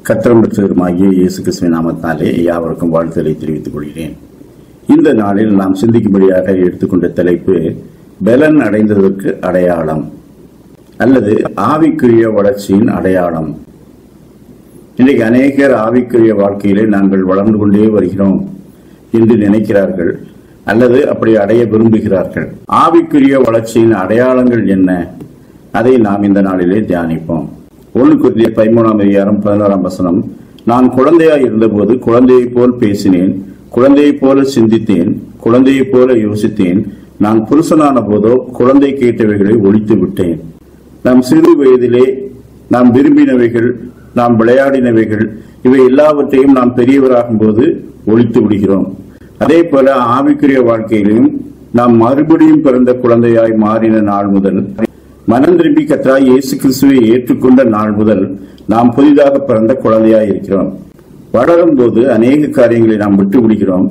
கத்திரம் பெற்றவருமாகிய இயேசு கிறிஸ்துவின் நாமத்தினாலே யாவருக்கும் வாழ்த்துக்களை தெரிவித்துக் கொள்கிறேன் இந்த நாளில் நாம் சிந்திக்கும்படியாக எடுத்துக்கொண்ட தலைப்பு பலன் அடைந்ததற்கு அடையாளம் அல்லது ஆவிக்குரிய வளர்ச்சியின் அடையாளம் இன்றைக்கு அநேகர் ஆவிக்குரிய வாழ்க்கையிலே நாங்கள் வளர்ந்து கொண்டே வருகிறோம் என்று நினைக்கிறார்கள் அல்லது அப்படி அடைய விரும்புகிறார்கள் ஆவிக்குரிய வளர்ச்சியின் அடையாளங்கள் என்ன அதை நாம் இந்த நாளிலே தியானிப்போம் ஒன்று குறிய பதிமூணாம் அதிகாரம் பதினோராம் வசனம் நான் குழந்தையாய் இருந்தபோது குழந்தையைப் போல் பேசினேன் குழந்தையைப் போல சிந்தித்தேன் குழந்தையைப் போல யோசித்தேன் நான் புருஷனான போதோ குழந்தை கேட்டவைகளை ஒழித்து விட்டேன் நாம் சிறு வயதிலே நாம் விரும்பினவைகள் நாம் விளையாடினவைகள் இவை எல்லாவற்றையும் நாம் பெரியவராகும் போது ஒழித்து விடுகிறோம் அதே போல ஆவிக்குரிய வாழ்க்கையிலும் நாம் மறுபடியும் பிறந்த குழந்தையாய் மாறின நாள் முதல் மனம் திரும்பி கத்தராய் இயேசு கிறிஸ்துவை ஏற்றுக்கொண்ட நாள் முதல் நாம் புதிதாக பிறந்த குழந்தையாய் இருக்கிறோம் வளரும் போது அநேக காரியங்களை நாம் விட்டு விடுகிறோம்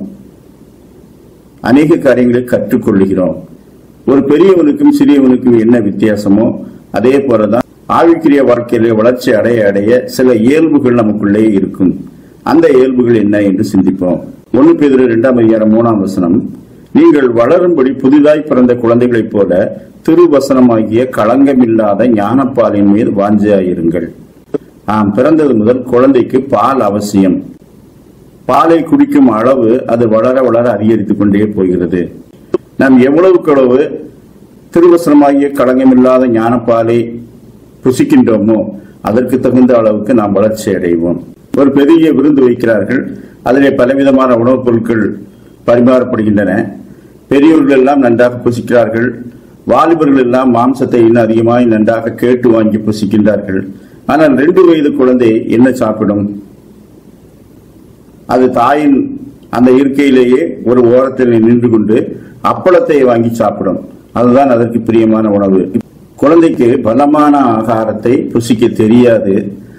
அநேக காரியங்களை கற்றுக்கொள்ளுகிறோம் ஒரு பெரியவனுக்கும் சிறியவனுக்கும் என்ன வித்தியாசமோ அதே போலதான் ஆவிக்குரிய வாழ்க்கையில வளர்ச்சி அடைய அடைய சில இயல்புகள் நமக்குள்ளே இருக்கும் அந்த இயல்புகள் என்ன என்று சிந்திப்போம் ஒன்னு பேர் இரண்டாம் அதிகாரம் மூணாம் வசனம் நீங்கள் வளரும்படி புதிதாய் பிறந்த குழந்தைகளைப் போல திருவசனமாகிய களங்கமில்லாத ஞானப்பாலின் மீது வாஞ்சியாயிருங்கள் ஆம் பிறந்தது முதல் குழந்தைக்கு பால் அவசியம் பாலை குடிக்கும் அளவு அது வளர வளர அதிகரித்துக் கொண்டே போகிறது நாம் எவ்வளவுக்கு அளவு திருவசனமாகிய களங்கமில்லாத ஞானப்பாலை புசிக்கின்றோமோ அதற்கு தகுந்த அளவுக்கு நாம் வளர்ச்சி அடைவோம் ஒரு பெரிய விருந்து வைக்கிறார்கள் அதிலே பலவிதமான உணவுப் பொருட்கள் பரிமாறப்படுகின்றன பெரியவர்கள் எல்லாம் நன்றாக புசிக்கிறார்கள் வாலிபர்கள் எல்லாம் மாம்சத்தை இன்னும் அதிகமாய் நன்றாக கேட்டு வாங்கி புசிக்கின்றார்கள் ஆனால் ரெண்டு வயது குழந்தை என்ன சாப்பிடும் அது தாயின் அந்த இருக்கையிலேயே ஒரு ஓரத்தில் நின்று கொண்டு அப்பளத்தை வாங்கி சாப்பிடும் அதுதான் அதற்கு பிரியமான உணவு குழந்தைக்கு பலமான ஆகாரத்தை புசிக்க தெரியாது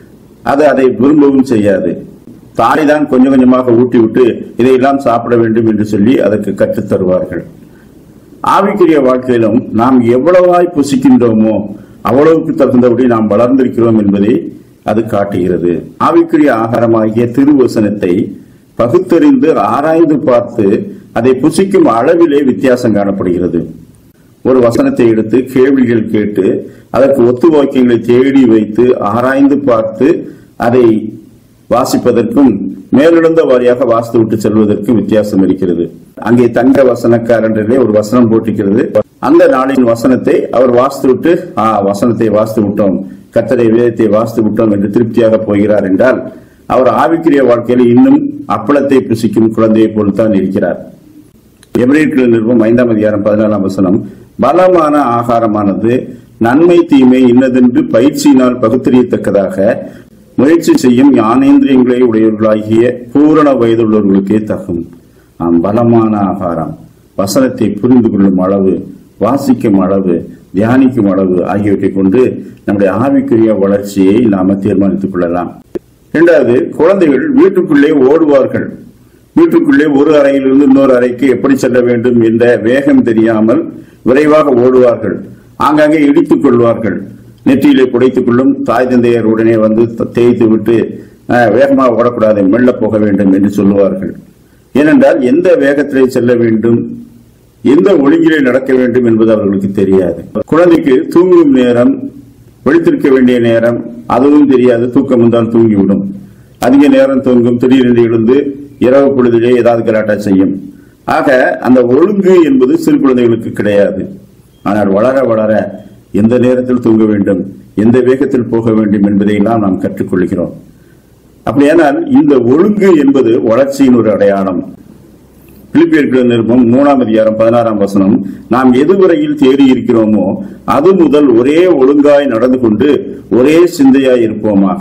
அது அதை விரும்பவும் செய்யாது தாய் தான் கொஞ்சம் கொஞ்சமாக ஊட்டி விட்டு இதையெல்லாம் சாப்பிட வேண்டும் என்று சொல்லி அதற்கு கற்றுத் தருவார்கள் ஆவிக்குரிய வாழ்க்கையிலும் நாம் எவ்வளவாய் புசிக்கின்றோமோ அவ்வளவுக்கு தகுந்தபடி நாம் வளர்ந்திருக்கிறோம் என்பதை அது காட்டுகிறது ஆவிக்குரிய ஆகாரமாகிய திருவசனத்தை பகுத்தறிந்து ஆராய்ந்து பார்த்து அதை புசிக்கும் அளவிலே வித்தியாசம் காணப்படுகிறது ஒரு வசனத்தை எடுத்து கேள்விகள் கேட்டு அதற்கு ஒத்து வாக்கியங்களை தேடி வைத்து ஆராய்ந்து பார்த்து அதை வாசிப்பதற்கும் மேலெழுந்த வாரியாக வாசித்து விட்டு செல்வதற்கும் வித்தியாசம் இருக்கிறது அங்கே தங்க வசனக்காரன்றே ஒரு வசனம் போட்டிருக்கிறது அந்த நாளின் வசனத்தை அவர் வாசித்து விட்டு ஆ வசனத்தை வாசித்து விட்டோம் கத்தரை வேதத்தை வாசித்து விட்டோம் என்று திருப்தியாக போகிறார் என்றால் அவர் ஆவிக்குரிய வாழ்க்கையில் இன்னும் அப்பளத்தை புசிக்கும் குழந்தையை போல்தான் இருக்கிறார் எபிரேட்கள் நிறுவம் ஐந்தாம் அதிகாரம் பதினாலாம் வசனம் பலமான ஆகாரமானது நன்மை தீமை இன்னதென்று பயிற்சியினால் பகுத்தறியத்தக்கதாக முயற்சி செய்யும் ஞானேந்திரியங்களை உடையவர்களாகிய பூரண வயதுள்ளவர்களுக்கே தகும் ஆம் பலமான ஆகாரம் வசனத்தை புரிந்து கொள்ளும் அளவு வாசிக்கும் அளவு தியானிக்கும் அளவு ஆகியவற்றை கொண்டு நம்முடைய ஆவிக்குரிய வளர்ச்சியை நாம தீர்மானித்துக் கொள்ளலாம் இரண்டாவது குழந்தைகள் வீட்டுக்குள்ளே ஓடுவார்கள் வீட்டுக்குள்ளே ஒரு அறையிலிருந்து இன்னொரு அறைக்கு எப்படி செல்ல வேண்டும் என்ற வேகம் தெரியாமல் விரைவாக ஓடுவார்கள் ஆங்காங்கே இடித்துக் கொள்வார்கள் நெற்றியிலே புடைத்துக் கொள்ளும் தாய் தந்தையர் உடனே வந்து த- தேய்த்து விட்டு "அஹ், வேகமாக ஓடக்கூடாது மெல்ல போக வேண்டும் என்று சொல்லுவார்கள் ஏனென்றால் எந்த வேகத்திலே செல்ல வேண்டும் எந்த ஒழுங்கிலே நடக்க வேண்டும் என்பது அவர்களுக்கு தெரியாது குழந்தைக்கு தூங்கும் நேரம் விழித்திருக்க வேண்டிய நேரம் அதுவும் தெரியாது தூக்கம் வந்தால் தூங்கிவிடும் அதிக நேரம் தூங்கும் திடீரென்று எழுந்து இரவு பொழுதிலே ஏதாவது கலாட்டா செய்யும் ஆக அந்த ஒழுங்கு என்பது சிறு குழந்தைகளுக்கு கிடையாது ஆனால் வளர வளர எந்த நேரத்தில் தூங்க வேண்டும் எந்த வேகத்தில் போக வேண்டும் என்பதையெல்லாம் நாம் கற்றுக்கொள்கிறோம் அப்படியானால் இந்த ஒழுங்கு என்பது வளர்ச்சியின் ஒரு அடையாளம் பிலிப்பியர்கள் நிருபம் மூணாம் அதிகாரம் பதினாறாம் வசனம் நாம் எதுவரையில் தேடி இருக்கிறோமோ அது முதல் ஒரே ஒழுங்காய் நடந்து கொண்டு ஒரே சிந்தையாய் இருப்போமாக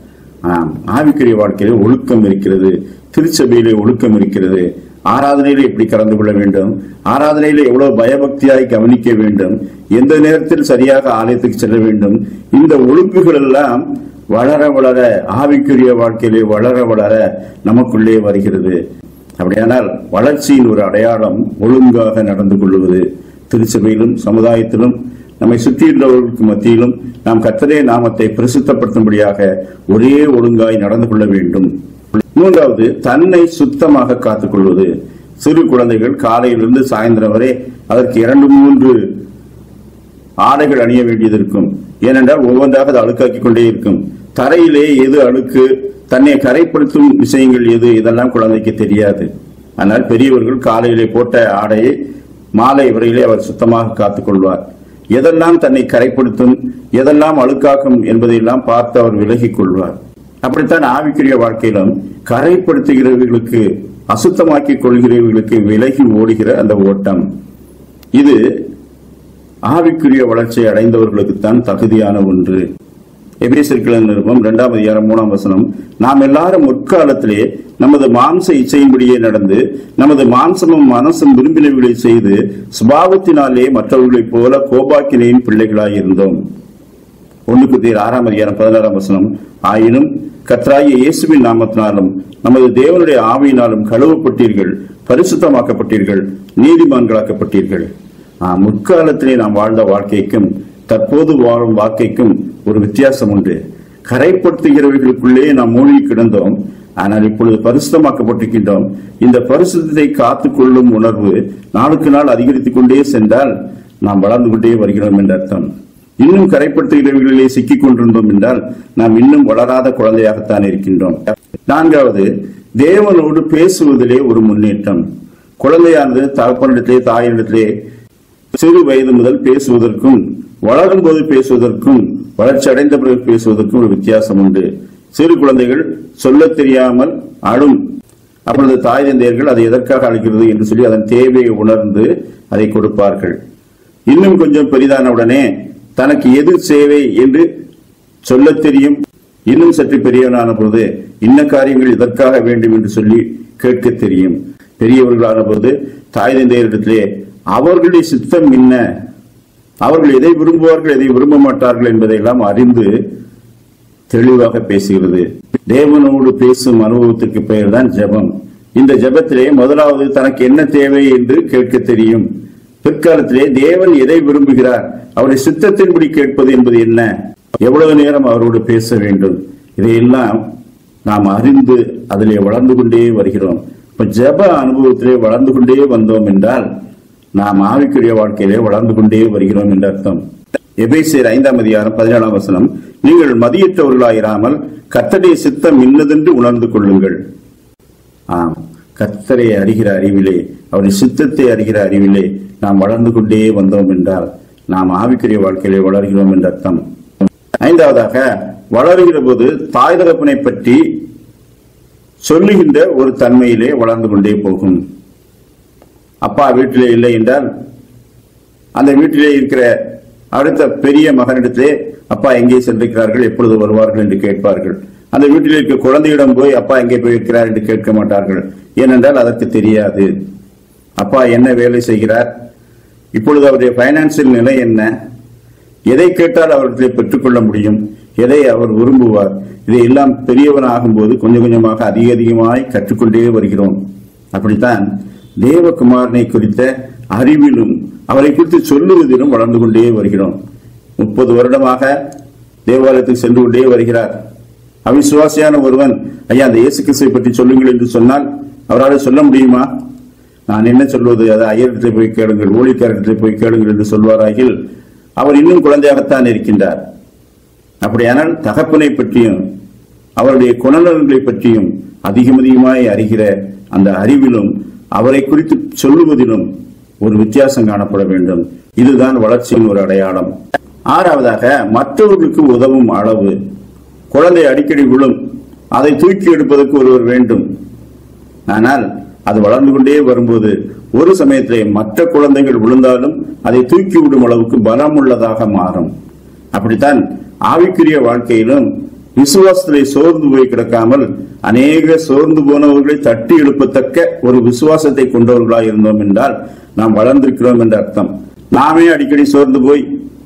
ஆம் ஆவிக்குரிய வாழ்க்கையில ஒழுக்கம் இருக்கிறது திருச்சபையிலே ஒழுக்கம் இருக்கிறது ஆராதனையில எப்படி கலந்து கொள்ள வேண்டும் ஆராதனையில எவ்வளவு பயபக்தியாய் கவனிக்க வேண்டும் எந்த நேரத்தில் சரியாக ஆலயத்துக்கு செல்ல வேண்டும் இந்த ஒழுங்குகள் எல்லாம் வளர வளர ஆவிக்குரிய வாழ்க்கையிலே வளர வளர நமக்குள்ளே வருகிறது அப்படியானால் வளர்ச்சியின் ஒரு அடையாளம் ஒழுங்காக நடந்து கொள்வது திருச்சபையிலும் சமுதாயத்திலும் நம்மை சுற்றியுள்ளவர்களுக்கு மத்தியிலும் நாம் கர்த்தரே நாமத்தை பிரசித்தப்படுத்தும்படியாக ஒரே ஒழுங்காய் நடந்து கொள்ள வேண்டும் மூன்றாவது தன்னை சுத்தமாக காத்துக்கொள்வது சிறு குழந்தைகள் காலையிலிருந்து சாயந்தரம் வரை அதற்கு இரண்டு மூன்று ஆடைகள் அணிய வேண்டியது இருக்கும் ஏனென்றால் ஒவ்வொன்றாக அது அழுக்காக்கிக் கொண்டே இருக்கும் தரையிலே எது அழுக்கு தன்னை கரைப்படுத்தும் விஷயங்கள் எது இதெல்லாம் குழந்தைக்கு தெரியாது ஆனால் பெரியவர்கள் காலையிலே போட்ட ஆடையை மாலை வரையிலே அவர் சுத்தமாக காத்துக் கொள்வார் எதெல்லாம் தன்னை கரைப்படுத்தும் எதெல்லாம் அழுக்காக்கும் என்பதையெல்லாம் பார்த்து அவர் விலகிக் கொள்வார் அப்படித்தான் ஆவிக்குரிய வாழ்க்கையிலும் கரைப்படுத்துகிறவர்களுக்கு அசுத்தமாக்கிக் கொள்கிறவர்களுக்கு விலகி ஓடுகிற அந்த ஓட்டம் இது ஆவிக்குரிய வளர்ச்சியை அடைந்தவர்களுக்குத்தான் தகுதியான ஒன்று எபேசியர்களின் நிருபம் இரண்டாம் அதிகாரம் மூணாம் வசனம் நாம் எல்லாரும் முற்காலத்திலே நமது மாம்ச இச்சையின்படியே நடந்து நமது மாம்சமும் மனசும் விரும்பினவைகளை செய்து சுபாவத்தினாலே மற்றவர்களைப் போல கோபாக்கினையின் பிள்ளைகளாய் இருந்தோம் ஒன்று குத்தியர் ஆறாம் அதிகாரம் பதினாறாம் வசனம் ஆயினும் கத்ராய இயேசுவின் நாமத்தினாலும் நமது தேவனுடைய ஆவியினாலும் கழுவப்பட்டீர்கள் பரிசுத்தமாக்கப்பட்டீர்கள் நீதிமான்களாக்கப்பட்டீர்கள் ஆம், முற்காலத்திலே நாம் வாழ்ந்த வாழ்க்கைக்கும் தற்போது வாழும் வாழ்க்கைக்கும் ஒரு வித்தியாசம் உண்டு கரைப்படுத்துகிறவர்களுக்குள்ளே நாம் மூழ்கி கிடந்தோம் ஆனால் இப்பொழுது பரிசுத்தமாக்கப்பட்டிருக்கின்றோம் இந்த பரிசுத்தத்தை காத்துக் கொள்ளும் உணர்வு நாளுக்கு நாள் அதிகரித்துக் கொண்டே சென்றால் நாம் வளர்ந்து கொண்டே வருகிறோம் என்ற அர்த்தம் இன்னும் கரைப்படுத்துகிறவர்களிலே சிக்கிக் கொண்டிருந்தோம் என்றால் நாம் இன்னும் வளராத குழந்தையாகத்தான் இருக்கின்றோம் நான்காவது தேவனோடு பேசுவதிலே ஒரு முன்னேற்றம் குழந்தையானது தகப்பனிடத்திலே தாயினிடத்திலே சிறு வயது முதல் பேசுவதற்கும் வளரும் போது பேசுவதற்கும் வளர்ச்சி அடைந்த பிறகு பேசுவதற்கும் ஒரு வித்தியாசம் உண்டு சிறு குழந்தைகள் சொல்லத் தெரியாமல் அழும் அப்பொழுது தாய் தந்தையர்கள் அதை எதற்காக அழைக்கிறது என்று சொல்லி அதன் தேவையை உணர்ந்து அதை கொடுப்பார்கள் இன்னும் கொஞ்சம் பெரிதான உடனே தனக்கு எது சேவை என்று சொல்லத் தெரியும் இன்னும் சற்று பெரியவனான போது இன்ன காரியங்கள் இதற்காக வேண்டும் என்று சொல்லி கேட்க தெரியும் பெரியவர்களான போது தாய் தந்தையரிடத்திலே அவர்களுடைய சித்தம் என்ன அவர்கள் எதை விரும்புவார்கள் எதை விரும்ப மாட்டார்கள் என்பதையெல்லாம் அறிந்து தெளிவாக பேசுகிறது தேவனோடு பேசும் அனுபவத்திற்கு பெயர்தான் ஜெபம் இந்த ஜெபத்திலே முதலாவது தனக்கு என்ன தேவை என்று கேட்க தெரியும் பிற்காலத்திலே தேவன் எதை விரும்புகிறார் அவருடைய சித்தத்தின்படி கேட்பது என்பது என்ன எவ்வளவு நேரம் அவரோடு பேச வேண்டும் இதையெல்லாம் நாம் அறிந்து அதிலே வளர்ந்து கொண்டே வருகிறோம் இப்ப ஜெப அனுபவத்திலே வளர்ந்து கொண்டே வந்தோம் என்றால் நாம் ஆவிக்குரிய வாழ்க்கையிலே வளர்ந்து கொண்டே வருகிறோம் என்ற அர்த்தம் எபேசியர் ஐந்தாம் அதிகாரம் பதினேழாம் வசனம் நீங்கள் மதியற்றவர்களாயிராமல் கர்த்தருடைய சித்தம் இன்னதென்று உணர்ந்து கொள்ளுங்கள் ஆம் கர்த்தரை அறிகிற அறிவிலே அவருடைய சித்தத்தை அறிகிற அறிவிலே நாம் வளர்ந்து கொண்டே வந்தோம் என்றால் நாம் ஆவிக்குரிய வாழ்க்கையிலே வளர்கிறோம் என்ற அர்த்தம் ஐந்தாவதாக வளருகிற போது தாய் தகப்பனை பற்றி சொல்லுகின்ற ஒரு தன்மையிலே வளர்ந்து கொண்டே போகும் அப்பா வீட்டிலே இல்லை என்றால் அந்த வீட்டிலே இருக்கிற அடுத்த பெரிய மகனிடத்திலே அப்பா எங்கே சென்றிருக்கிறார்கள் எப்பொழுது வருவார்கள் என்று கேட்பார்கள் அந்த வீட்டில் இருக்க குழந்தையிடம் போய் அப்பா எங்கே போயிருக்கிறார் என்று கேட்க மாட்டார்கள் ஏனென்றால் அதற்கு தெரியாது அப்பா என்ன வேலை செய்கிறார் இப்பொழுது அவருடைய பைனான்சியல் நிலை என்ன எதை கேட்டால் அவர்களை பெற்றுக்கொள்ள முடியும் எதை அவர் விரும்புவார் இதையெல்லாம் பெரியவன் ஆகும்போது கொஞ்சம் கொஞ்சமாக அதிக அதிகமாய் கற்றுக்கொண்டே வருகிறோம் அப்படித்தான் தேவகுமாரனை குறித்த அறிவிலும் அவரை குறித்து சொல்லுவதிலும் வளர்ந்து கொண்டே வருகிறோம் முப்பது வருடமாக தேவாலயத்துக்கு சென்று கொண்டே வருகிறார் அவிசுவாசியான ஒருவன் ஐயா அந்த இயேசு கிறிஸ்துவை பற்றி சொல்லுங்கள் என்று சொன்னால் அவரால் சொல்ல முடியுமா நான் என்ன சொல்வது அது ஐயரிடத்தை போய் கேளுங்கள் ஊழியக்காரர்கிட்ட போய் கேளுங்கள் என்று சொல்வாராகில் அவர் இன்னும் குழந்தையாகத்தான் இருக்கின்றார் அப்படியானால் தகப்பனை பற்றியும் அவருடைய குணநலன்களை பற்றியும் அதிகம் அதிகமாய் அறிகிற அந்த அறிவிலும் அவரை குறித்து சொல்லுவதிலும் ஒரு வித்தியாசம் காணப்பட வேண்டும் இதுதான் வளர்ச்சியின் ஒரு அடையாளம் ஆறாவதாக மற்றவர்களுக்கு உதவும் அளவு குழந்தை அடிக்கடி விழும் அதை தூக்கி எடுப்பதற்கு ஒருவர் வேண்டும் ஆனால் அது வளர்ந்து கொண்டே வரும்போது ஒரு சமயத்திலே மற்ற குழந்தைகள் விழுந்தாலும் அதை தூக்கி விடும் அளவுக்கு பலம் உள்ளதாக மாறும் அப்படித்தான் ஆவிக்குரிய வாழ்க்கையிலும் விசுவாசத்திலே சோர்ந்து போய் கிடக்காமல் அநேக சோர்ந்து போனவர்களை தட்டி எழுப்பத்தக்க ஒரு விசுவாசத்தை கொண்டவர்களாக இருந்தோம் என்றால் நாம் வளர்ந்திருக்கிறோம் என்ற அர்த்தம் நாமே அடிக்கடி சோர்ந்து போய்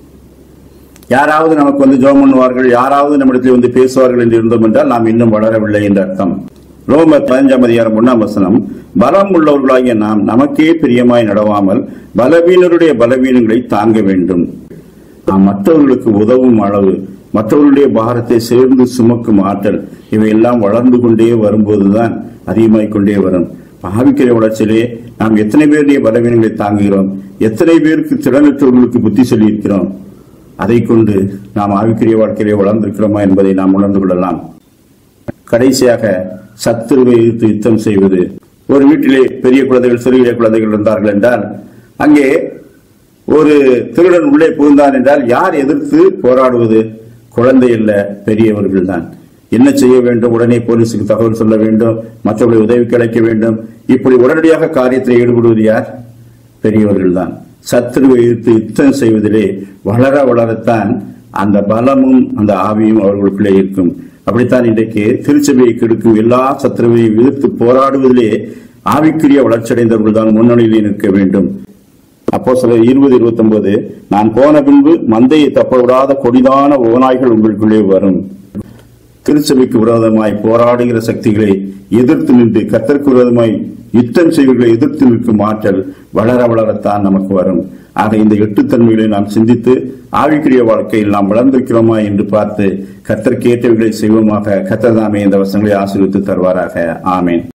யாராவது நமக்கு வந்து ஜெபம் பண்ணுவார்கள் யாராவது நம்மிடத்தில் வந்து பேசுவார்கள் என்று இருந்தோம் என்றால் நாம் இன்னும் வளரவில்லை என்ற அர்த்தம் ரோமர் பதினஞ்சாம் அதிகாரம் ஒண்ணாம் வசனம் பலம் உள்ளவர்களாகிய நாம் நமக்கே பிரியமாய் நடவாமல் பலவீனருடைய பலவீனங்களை தாங்க வேண்டும் நாம் மற்றவர்களுக்கு உதவும் அளவு மற்றவர்களுடைய பாரத்தை சேர்ந்து சுமக்கும் ஆற்றல் இவையெல்லாம் வளர்ந்து கொண்டே வரும்போதுதான் அதிகமாகிக் கொண்டே வரும் ஆவிக்கிற வளர்ச்சியிலே நாம் எத்தனை பேருடைய பலவீனங்களை தாங்குகிறோம் எத்தனை பேருக்கு திறனற்றவர்களுக்கு புத்தி சொல்லியிருக்கிறோம் அதை கொண்டு நாம் ஆவிக்குரிய வாழ்க்கையிலே வளர்ந்திருக்கிறோமா என்பதை நாம் உணர்ந்து கொள்ளலாம் கடைசியாக சத்துருவை எதிர்த்து யுத்தம் செய்வது ஒரு வீட்டிலே பெரிய குழந்தைகள் சிறுகிற குழந்தைகள் இருந்தார்கள் என்றால் அங்கே ஒரு திருடன் உள்ளே புகுந்தான் என்றால் யார் எதிர்த்து போராடுவது குழந்தை அல்ல பெரியவர்கள் தான் என்ன செய்ய வேண்டும் உடனே போலீசுக்கு தகவல் சொல்ல வேண்டும் மற்றவர்களை உதவிக்கு அழைக்க வேண்டும் இப்படி உடனடியாக காரியத்தில் ஈடுபடுவது யார் பெரியவர்கள் தான் சத்துருவை எதிர்த்து யுத்தம் செய்வதிலே வளர வளரத்தான் அந்த பலமும் அந்த ஆவியும் அவர்களுக்குள்ளே இருக்கும் அப்படித்தான் இன்றைக்கு திருச்சபையை கெடுக்கும் எல்லா சத்துருவையும் எதிர்த்து போராடுவதிலே ஆவிக்குரிய வளர்ச்சியடைந்தவர்கள் தான் முன்னணியிலே நிற்க வேண்டும் அப்போ சில இருபது இருபத்தி ஒன்பது நான் போன பின்பு மந்தையை தப்ப விடாத கொடிதான ஓநாய்கள் உங்களுக்குள்ளே வரும் திருச்சபைக்கு விரோதமாய் போராடுகிற சக்திகளை எதிர்த்து நின்று கத்தருக்கு விரோதமாய் யுத்தம் செய்வர்களை எதிர்த்து நிற்கும் ஆற்றல் வளர வளரத்தான் நமக்கு வரும் ஆக இந்த எட்டு தன்மைகளை நாம் சிந்தித்து ஆவிக்குரிய வாழ்க்கையில் நாம் வளர்ந்திருக்கிறோமா என்று பார்த்து கத்தருக்கு ஏற்றவைகளை செய்வோமாக கத்தர் தாமே இந்த வசங்களை ஆசீர்வித்து தருவாராக ஆமேன்